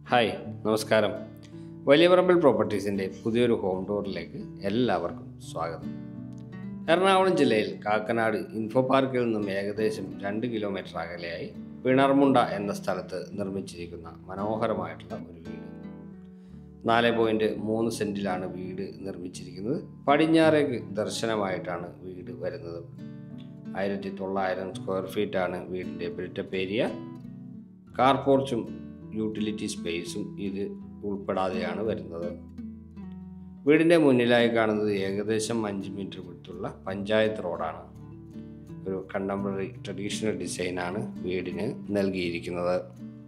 hi നമസ്കാരം വലിയ പറമ്പിൽ പ്രോപ്പർട്ടീസിൻ്റെ പുതിയൊരു ഹോം ടൂറിലേക്ക് എല്ലാവർക്കും സ്വാഗതം എറണാകുളം ജില്ലയിൽ കാക്കനാട് ഇൻഫോ പാർക്കിൽ നിന്നും ഏകദേശം രണ്ട് കിലോമീറ്റർ അകലെയായി പിണർമുണ്ട എന്ന സ്ഥലത്ത് നിർമ്മിച്ചിരിക്കുന്ന മനോഹരമായിട്ടുള്ള ഒരു വീട് നാല് പോയിൻറ്റ് മൂന്ന് സെൻറ്റിലാണ് വീട് നിർമ്മിച്ചിരിക്കുന്നത് പടിഞ്ഞാറേക്ക് ദർശനമായിട്ടാണ് വീട് വരുന്നത് ആയിരത്തി തൊള്ളായിരം സ്ക്വയർ ഫീറ്റാണ് വീടിൻ്റെ ബിൽറ്റപ്പ് ഏരിയ കാർ പോർച്ചും യൂട്ടിലിറ്റി സ്പേസും ഇത് ഉൾപ്പെടാതെയാണ് വരുന്നത് വീടിൻ്റെ മുന്നിലായി കാണുന്നത് ഏകദേശം അഞ്ച് മീറ്റർ വിടുത്തുള്ള പഞ്ചായത്ത് റോഡാണ് ഒരു കണ്ടംപററി ട്രഡീഷണൽ ഡിസൈനാണ് വീടിന് നൽകിയിരിക്കുന്നത്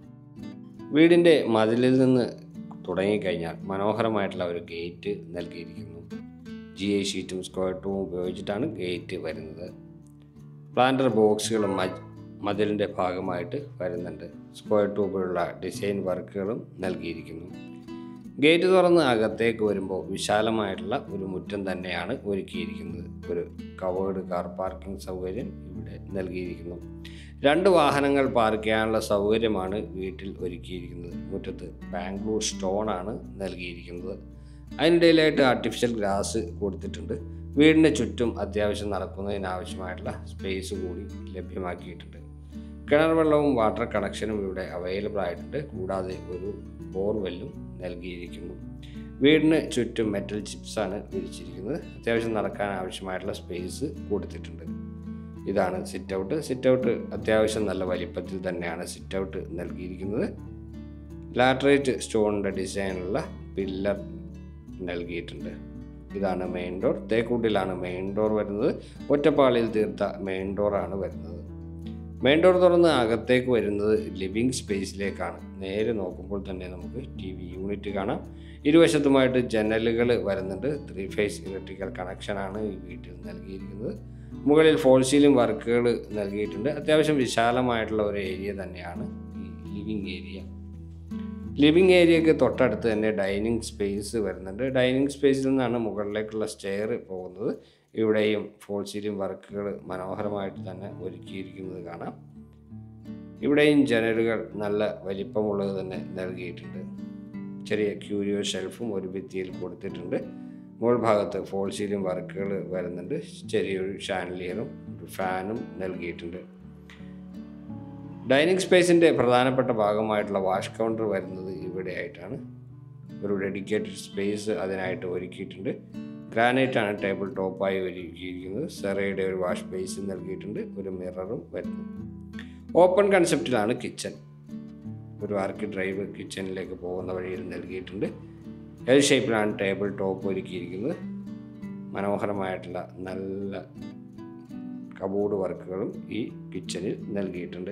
വീടിൻ്റെ മതിലിൽ നിന്ന് തുടങ്ങിക്കഴിഞ്ഞാൽ മനോഹരമായിട്ടുള്ള ഒരു ഗേറ്റ് നൽകിയിരിക്കുന്നു ജി ഐ ഷീറ്റും സ്ക്വയർ ടൂം ഉപയോഗിച്ചിട്ടാണ് ഗേറ്റ് വരുന്നത് പ്ലാന്റർ ബോക്സുകളും മ- മതിലിൻ്റെ ഭാഗമായിട്ട് വരുന്നുണ്ട് സ്ക്വയർ ട്യൂബിലുള്ള ഡിസൈൻ വർക്കുകളും നൽകിയിരിക്കുന്നു ഗേറ്റ് തുറന്ന് അകത്തേക്ക് വരുമ്പോൾ വിശാലമായിട്ടുള്ള ഒരു മുറ്റം തന്നെയാണ് ഒരുക്കിയിരിക്കുന്നത് ഒരു കവേർഡ് കാർ പാർക്കിംഗ് സൗകര്യം ഇവിടെ നൽകിയിരിക്കുന്നു രണ്ട് വാഹനങ്ങൾ പാർക്ക് ചെയ്യാനുള്ള സൗകര്യമാണ് വീട്ടിൽ ഒരുക്കിയിരിക്കുന്നത് മുറ്റത്ത് ബാംഗ്ലൂർ സ്റ്റോൺ ആണ് നൽകിയിരിക്കുന്നത് അതിനിടയിലായിട്ട് ആർട്ടിഫിഷ്യൽ ഗ്രാസ് കൊടുത്തിട്ടുണ്ട് വീടിന് ചുറ്റും അത്യാവശ്യം നടക്കുന്നതിനാവശ്യമായിട്ടുള്ള സ്പേസ് കൂടി ലഭ്യമാക്കിയിട്ടുണ്ട് കിണർ വെള്ളവും വാട്ടർ കണക്ഷനും ഇവിടെ അവൈലബിൾ ആയിട്ടുണ്ട് കൂടാതെ ഒരു ബോർവെല്ലും നൽകിയിരിക്കുന്നു വീടിന് ചുറ്റും മെറ്റൽ ചിപ്സാണ് വിരിച്ചിരിക്കുന്നത് അത്യാവശ്യം നടക്കാൻ ആവശ്യമായിട്ടുള്ള സ്പേസ് കൊടുത്തിട്ടുണ്ട് ഇതാണ് സിറ്റ് ഔട്ട് സിറ്റ് ഔട്ട് അത്യാവശ്യം നല്ല വലിപ്പത്തിൽ തന്നെയാണ് സിറ്റ് ഔട്ട് നൽകിയിരിക്കുന്നത് ലാറ്ററേറ്റ് സ്റ്റോണിൻ്റെ ഡിസൈനുള്ള പില്ലർ നൽകിയിട്ടുണ്ട് ഇതാണ് മെയിൻ ഡോർ തേക്കൂട്ടിലാണ് മെയിൻ ഡോർ വരുന്നത് ഒറ്റപ്പാളിയിൽ തീർത്ത മെയിൻ ഡോറാണ് വരുന്നത് മെയിൻ ഡോർ തുറന്ന് അകത്തേക്ക് വരുന്നത് ലിവിങ് സ്പേസിലേക്കാണ് നേരെ നോക്കുമ്പോൾ തന്നെ നമുക്ക് ടി വി യൂണിറ്റ് കാണാം ഇരുവശത്തുമായിട്ട് ജനലുകൾ വരുന്നുണ്ട് ത്രീ ഫേസ് ഇലക്ട്രിക്കൽ കണക്ഷനാണ് ഈ വീട്ടിൽ നൽകിയിരിക്കുന്നത് മുകളിൽ ഫോൾ സീലിംഗ് വർക്കുകൾ നൽകിയിട്ടുണ്ട് അത്യാവശ്യം വിശാലമായിട്ടുള്ള ഒരു ഏരിയ തന്നെയാണ് ഈ ലിവിങ് ഏരിയ ലിവിങ് ഏരിയക്ക് തൊട്ടടുത്ത് തന്നെ ഡൈനിങ് സ്പേസ് വരുന്നുണ്ട് ഡൈനിങ് സ്പേസിൽ നിന്നാണ് മുകളിലേക്കുള്ള സ്റ്റെയർ പോകുന്നത് ഇവിടെയും ഫോൾ സീലിംഗ് വർക്കുകൾ മനോഹരമായിട്ട് തന്നെ ഒരുക്കിയിരിക്കുന്നത് കാണാം ഇവിടെയും ജനലുകൾ നല്ല വലിപ്പമുള്ളത് തന്നെ നൽകിയിട്ടുണ്ട് ചെറിയ ക്യൂരിയോ ഷെൽഫും ഒരു ഭിത്തിയിൽ കൊടുത്തിട്ടുണ്ട് മുകൾ ഭാഗത്ത് ഫോൾ സീലിംഗ് വർക്കുകൾ വരുന്നുണ്ട് ചെറിയൊരു ഷാൻലിയറും ഒരു ഫാനും നൽകിയിട്ടുണ്ട് ഡൈനിങ് സ്പേസിൻ്റെ പ്രധാനപ്പെട്ട ഭാഗമായിട്ടുള്ള വാഷ് കൗണ്ടർ വരുന്നത് ഇവിടെയായിട്ടാണ് ഒരു ഡെഡിക്കേറ്റഡ് സ്പേസ് അതിനായിട്ട് ഒരുക്കിയിട്ടുണ്ട് ഗ്രാനൈറ്റ് ആണ് ടേബിൾ ടോപ്പായി ഒരുക്കിയിരിക്കുന്നത് സെറയുടെ ഒരു വാഷ് ബേസ് നൽകിയിട്ടുണ്ട് ഒരു മിററും വരുന്നു ഓപ്പൺ കൺസെപ്റ്റിലാണ് കിച്ചൺ ഒരു ആർക്ക് ഡ്രൈവ് കിച്ചണിലേക്ക് പോകുന്ന വഴിയിൽ നൽകിയിട്ടുണ്ട് എൽ ഷേപ്പിലാണ് ടേബിൾ ടോപ്പ് ഒരുക്കിയിരിക്കുന്നത് മനോഹരമായിട്ടുള്ള നല്ല കബോർഡ് വർക്കുകളും ഈ കിച്ചണിൽ നൽകിയിട്ടുണ്ട്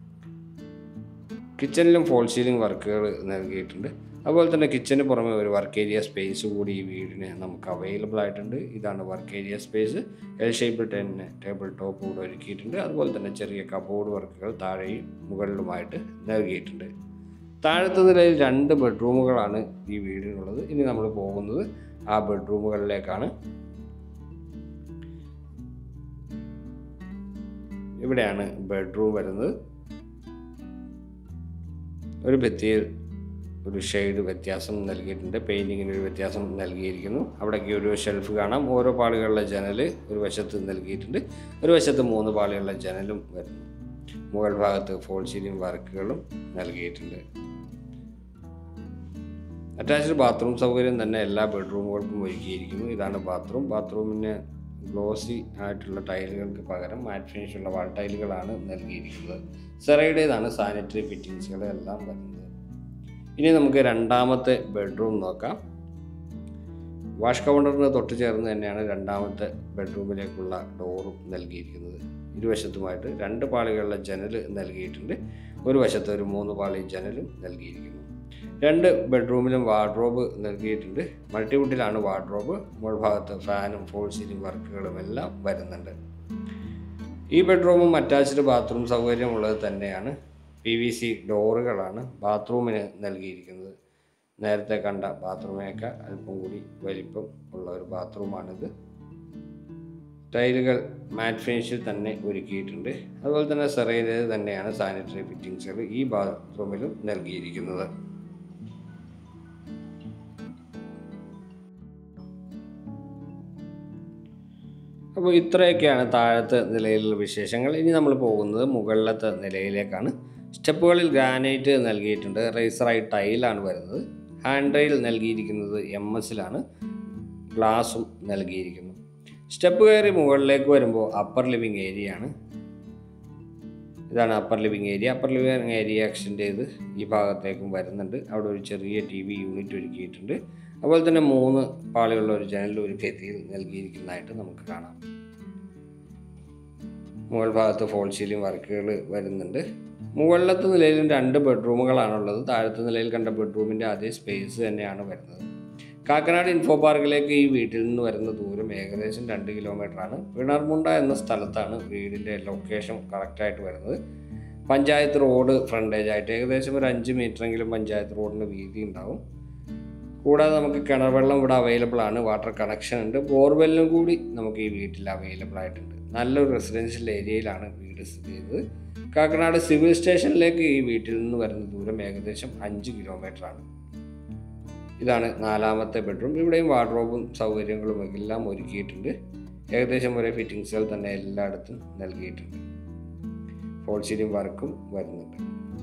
കിച്ചണിലും ഫോൾ സീലിംഗ് വർക്കുകൾ നൽകിയിട്ടുണ്ട് അതുപോലെ തന്നെ കിച്ചന് പുറമെ ഒരു വർക്ക് ഏരിയ സ്പേസ് കൂടി ഈ വീടിന് നമുക്ക് അവൈലബിൾ ആയിട്ടുണ്ട് ഇതാണ് വർക്ക് ഏരിയ സ്പേസ് എൽ ഷേപ്പിൽ തന്നെ ടേബിൾ ടോപ്പ് കൂടെ ഒരുക്കിയിട്ടുണ്ട് അതുപോലെ തന്നെ ചെറിയ കബോർഡ് വർക്കുകൾ താഴെയും മുകളിലുമായിട്ട് നൽകിയിട്ടുണ്ട് താഴത്തെ നിലയിൽ രണ്ട് ബെഡ്റൂമുകളാണ് ഈ വീടിനുള്ളത് ഇനി നമ്മൾ പോകുന്നത് ആ ബെഡ്റൂമുകളിലേക്കാണ് ഇവിടെയാണ് ബെഡ്റൂം വരുന്നത് ഒരു ഭിത്തിയിൽ ഒരു ഷെയ്ഡ് വ്യത്യാസം നൽകിയിട്ടുണ്ട് പെയിൻറ്റിങ്ങിന് ഒരു വ്യത്യാസം നൽകിയിരിക്കുന്നു അവിടേക്ക് ഒരു ഷെൽഫ് കാണാം ഓരോ പാളികളുടെ ജനൽ ഒരു വശത്ത് നൽകിയിട്ടുണ്ട് ഒരു വശത്ത് മൂന്ന് പാളികളുടെ ജനലും വരുന്നു മുകൾ ഭാഗത്ത് ഫോൾ സീലിംഗ് വർക്കുകളും നൽകിയിട്ടുണ്ട് അറ്റാച്ച്ഡ് ബാത്റൂം സൗകര്യം തന്നെ എല്ലാ ബെഡ്റൂമുകൾക്കും ഒരുക്കിയിരിക്കുന്നു ഇതാണ് ബാത്റൂം ബാത്റൂമിന് ഗ്ലോസി ആയിട്ടുള്ള ടൈലുകൾക്ക് പകരം മാറ്റ് ഫിനിഷുള്ള വാൾ ടൈലുകളാണ് നൽകിയിരിക്കുന്നത് സെറയുടേതാണ് സാനിറ്ററി ഫിറ്റിങ്സുകൾ എല്ലാം വരുന്നത് ഇനി നമുക്ക് രണ്ടാമത്തെ ബെഡ്റൂം നോക്കാം വാഷ് കൗണ്ടറിന് തൊട്ട് ചേർന്ന് തന്നെയാണ് രണ്ടാമത്തെ ബെഡ്റൂമിലേക്കുള്ള ഡോറും നൽകിയിരിക്കുന്നത് ഇരുവശത്തുമായിട്ട് രണ്ട് പാളികളുടെ ജനൽ നൽകിയിട്ടുണ്ട് ഒരു വശത്ത് ഒരു മൂന്ന് പാളി ജനലും നൽകിയിരിക്കുന്നു രണ്ട് ബെഡ്റൂമിലും വാർഡ്രോബ് നൽകിയിട്ടുണ്ട് മൾട്ടിവുഡിലാണ് വാർഡ്രോബ് മുകൾ ഭാഗത്ത് ഫാനും ഫോൾ സീലിംഗ് വർക്കുകളും എല്ലാം വരുന്നുണ്ട് ഈ ബെഡ്റൂമും അറ്റാച്ച്ഡ് ബാത്റൂം സൗകര്യമുള്ളത് തന്നെയാണ് പി വി സി ഡോറുകളാണ് ബാത്റൂമിന് നൽകിയിരിക്കുന്നത് നേരത്തെ കണ്ട ബാത്റൂമിനേക്കാൾ അല്പം കൂടി വലിപ്പം ഉള്ള ഒരു ബാത്റൂമാണിത് ടൈലുകൾ മാറ്റ് ഫിനിഷിൽ തന്നെ ഒരുക്കിയിട്ടുണ്ട് അതുപോലെ തന്നെ സെറയിലേത് തന്നെയാണ് സാനിറ്ററി ഫിറ്റിങ്സുകൾ ഈ ബാത്റൂമിലും നൽകിയിരിക്കുന്നത് അപ്പോൾ ഇത്രയൊക്കെയാണ് താഴത്തെ നിലയിലുള്ള വിശേഷങ്ങൾ ഇനി നമ്മൾ പോകുന്നത് മുകളിലത്തെ നിലയിലേക്കാണ് സ്റ്റെപ്പുകളിൽ ഗ്രാനൈറ്റ് നൽകിയിട്ടുണ്ട് റേസറായി ടൈലാണ് വരുന്നത് ഹാൻഡ് റെയിൽ നൽകിയിരിക്കുന്നത് എം എസിലാണ് ഗ്ലാസും നൽകിയിരിക്കുന്നു സ്റ്റെപ്പ് കയറി മുകളിലേക്ക് വരുമ്പോൾ അപ്പർ ലിവിങ് ഏരിയ ആണ് ഇതാണ് upper living area upper living area extend ചെയ്ത് ഈ ഭാഗത്തേക്കും വരുന്നുണ്ട് അവിടെ ഒരു ചെറിയ ടി വി യൂണിറ്റ് ഒരുക്കിയിട്ടുണ്ട് അതുപോലെ തന്നെ മൂന്ന് പാളിയുള്ള ഒരു ജനൽ ഒരു ഭിത്തിയിൽ നൽകിയിരിക്കുന്നതായിട്ട് നമുക്ക് കാണാം മുകൾ ഭാഗത്ത് ഫോൾ സീലിംഗ് വർക്കുകൾ വരുന്നുണ്ട് മുകളിലത്തെ നിലയിലും രണ്ട് ബെഡ്റൂമുകളാണുള്ളത് താഴത്തെ നിലയിൽ കണ്ട ബെഡ്റൂമിൻ്റെ അതേ സ്പേസ് തന്നെയാണ് വരുന്നത് കാക്കനാട് ഇൻഫോ പാർക്കിലേക്ക് ഈ വീട്ടിൽ നിന്ന് വരുന്ന ദൂരം ഏകദേശം രണ്ട് കിലോമീറ്ററാണ് പിണർമുണ്ട എന്ന സ്ഥലത്താണ് വീടിൻ്റെ ലൊക്കേഷൻ കറക്റ്റായിട്ട് വരുന്നത് പഞ്ചായത്ത് റോഡ് ഫ്രണ്ടേജ് ആയിട്ട് ഏകദേശം ഒരു അഞ്ച് മീറ്ററെങ്കിലും പഞ്ചായത്ത് റോഡിന് വീതി ഉണ്ടാവും കൂടാതെ നമുക്ക് കിണർ വെള്ളം ഇവിടെ അവൈലബിൾ ആണ് വാട്ടർ കണക്ഷൻ ഉണ്ട് ബോർവെല്ലും കൂടി നമുക്ക് ഈ വീട്ടിൽ അവൈലബിൾ ആയിട്ടുണ്ട് നല്ലൊരു റെസിഡൻഷ്യൽ ഏരിയയിലാണ് വീട് സ്ഥിതി ചെയ്തത് കാക്കനാട് സിവിൽ സ്റ്റേഷനിലേക്ക് ഈ വീട്ടിൽ നിന്ന് വരുന്ന ദൂരം ഏകദേശം അഞ്ച് കിലോമീറ്റർ ആണ് ഇതാണ് നാലാമത്തെ ബെഡ്റൂം ഇവിടെയും വാർഡ്രോബും സൗകര്യങ്ങളും എല്ലാം ഒരുക്കിയിട്ടുണ്ട് ഏകദേശം ഒരേ ഫിറ്റിങ്സുകൾ തന്നെ എല്ലായിടത്തും നൽകിയിട്ടുണ്ട് ഫോൾ സീലിംഗ് വർക്കും വരുന്നുണ്ട്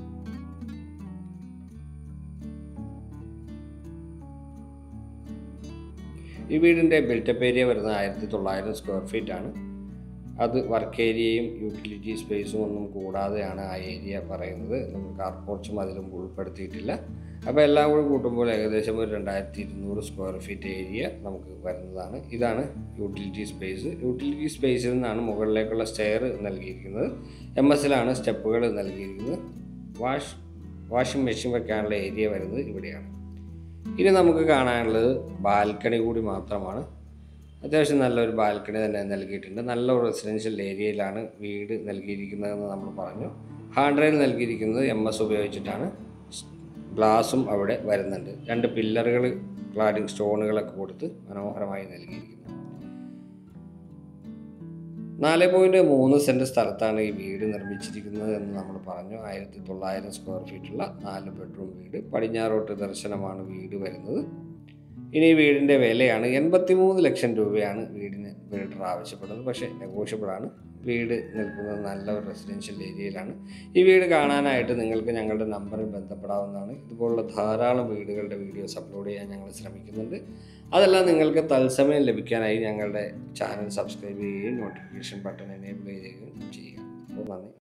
ഈ വീടിൻ്റെ ബിൽറ്റപ്പ് ഏരിയ വരുന്നത് ആയിരത്തി തൊള്ളായിരം സ്ക്വയർ ഫീറ്റ് ആണ് അത് വർക്ക് ഏരിയയും യൂട്ടിലിറ്റി സ്പേസും ഒന്നും കൂടാതെയാണ് ആ ഏരിയ പറയുന്നത് നമ്മൾ കാർ പോർച്ചും അതിലും ഉൾപ്പെടുത്തിയിട്ടില്ല അപ്പോൾ എല്ലാം കൂടി കൂട്ടുമ്പോൾ ഏകദേശം ഒരു രണ്ടായിരത്തി ഇരുന്നൂറ് സ്ക്വയർ ഫീറ്റ് ഏരിയ നമുക്ക് വരുന്നതാണ് ഇതാണ് യൂട്ടിലിറ്റി സ്പേസ് യൂട്ടിലിറ്റി സ്പേസിൽ നിന്നാണ് മുകളിലേക്കുള്ള സ്റ്റെയർ നൽകിയിരിക്കുന്നത് എം എസിലാണ് സ്റ്റെപ്പുകൾ നൽകിയിരിക്കുന്നത് വാഷ് വാഷിംഗ് മെഷീൻ വെക്കാനുള്ള ഏരിയ വരുന്നത് ഇവിടെയാണ് ഇനി നമുക്ക് കാണാനുള്ളത് ബാൽക്കണി കൂടി മാത്രമാണ് അത്യാവശ്യം നല്ലൊരു ബാൽക്കണി തന്നെ നൽകിയിട്ടുണ്ട് നല്ല ഒരു റെസിഡൻഷ്യൽ ഏരിയയിലാണ് വീട് നൽകിയിരിക്കുന്നതെന്ന് നമ്മൾ പറഞ്ഞു ഹാൻഡ് റെയിൽ നൽകിയിരിക്കുന്നത് എം എസ് ഉപയോഗിച്ചിട്ടാണ് ഗ്ലാസും അവിടെ വരുന്നുണ്ട് രണ്ട് പില്ലറുകൾ ക്ലാഡിംഗ് സ്റ്റോണുകളൊക്കെ കൊടുത്ത് മനോഹരമായി നൽകിയിരിക്കുന്നു നാല് പോയിൻറ്റ് മൂന്ന് സെൻറ്റ് സ്ഥലത്താണ് ഈ വീട് നിർമ്മിച്ചിരിക്കുന്നത് എന്ന് നമ്മൾ പറഞ്ഞു ആയിരത്തി തൊള്ളായിരം സ്ക്വയർ ഫീറ്റുള്ള നാല് ബെഡ്റൂം വീട് പടിഞ്ഞാറോട്ട് ദർശനമാണ് വീട് വരുന്നത് ഇനി ഈ വീടിൻ്റെ വിലയാണ് എൺപത്തി മൂന്ന് ലക്ഷം രൂപയാണ് വീടിന് ബിൽഡർ ആവശ്യപ്പെടുന്നത് പക്ഷേ നെഗോഷ്യബിൾ ആണ് വീട് നിൽക്കുന്നത് നല്ല ഒരു റെസിഡൻഷ്യൽ ഏരിയയിലാണ് ഈ വീട് കാണാനായിട്ട് നിങ്ങൾക്ക് ഞങ്ങളുടെ നമ്പറിൽ ബന്ധപ്പെടാവുന്നതാണ് ഇതുപോലുള്ള ധാരാളം വീടുകളുടെ വീഡിയോസ് അപ്ലോഡ് ചെയ്യാൻ ഞങ്ങൾ ശ്രമിക്കുന്നുണ്ട് അതെല്ലാം നിങ്ങൾക്ക് തത്സമയം ലഭിക്കാനായി ഞങ്ങളുടെ ചാനൽ സബ്സ്ക്രൈബ് ചെയ്യുകയും നോട്ടിഫിക്കേഷൻ ബട്ടൺ എനേബിൾ ചെയ്യുകയും ചെയ്യുക അപ്പോൾ നന്ദി